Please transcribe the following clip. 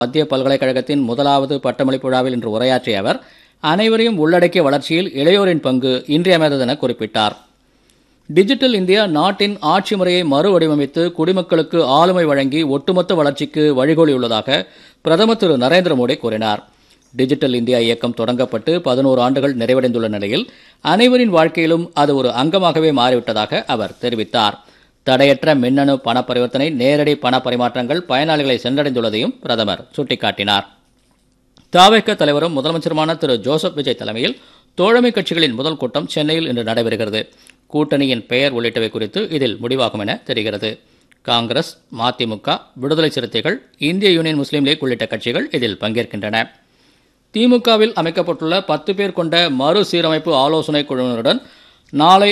மத்திய பல்கலைக்கழகத்தின் முதலாவது பட்டமளிப்பு விழாவில் இன்று உரையாற்றிய அவர் அனைவரையும் உள்ளடக்கிய வளர்ச்சியில் இளையோரின் பங்கு இன்றியமையாதது என குறிப்பிட்டார் டிஜிட்டல் இந்தியா நாட்டின் ஆட்சி முறையை மறுவடிவமைத்து குடிமக்களுக்கு ஆளுமை வழங்கி ஒட்டுமொத்த வளர்ச்சிக்கு வழிகோலியுள்ளதாக பிரதமர் திரு நரேந்திர மோடி கூறினார் டிஜிட்டல் இந்தியா இயக்கம் தொடங்கப்பட்டு பதினோரு ஆண்டுகள் நிறைவடைந்துள்ள நிலையில் அனைவரின் வாழ்க்கையிலும் அது ஒரு அங்கமாகவே மாறிவிட்டதாக அவர் தெரிவித்தார் தடையற்ற மின்னணு பண பரிவர்த்தனை நேரடி பண பரிமாற்றங்கள் பயனாளிகளை சென்றடைந்துள்ளதையும் பிரதமர் சுட்டிக்காட்டினார் தாவேக்க தலைவரும் முதலமைச்சருமான திரு ஜோசப் விஜய் தலைமையில் தோழமை கட்சிகளின் முதல் கூட்டம் சென்னையில் இன்று நடைபெறுகிறது கூட்டணியின் பெயர் உள்ளிட்டவை குறித்து இதில் முடிவாகும் என தெரிகிறது காங்கிரஸ் மதிமுக விடுதலை சிறுத்தைகள் இந்திய யூனியன் முஸ்லீம் லீக் உள்ளிட்ட கட்சிகள் இதில் பங்கேற்கின்றன திமுகவில் அமைக்கப்பட்டுள்ள பத்து பேர் கொண்ட மறுசீரமைப்பு ஆலோசனை குழுவினருடன் நாளை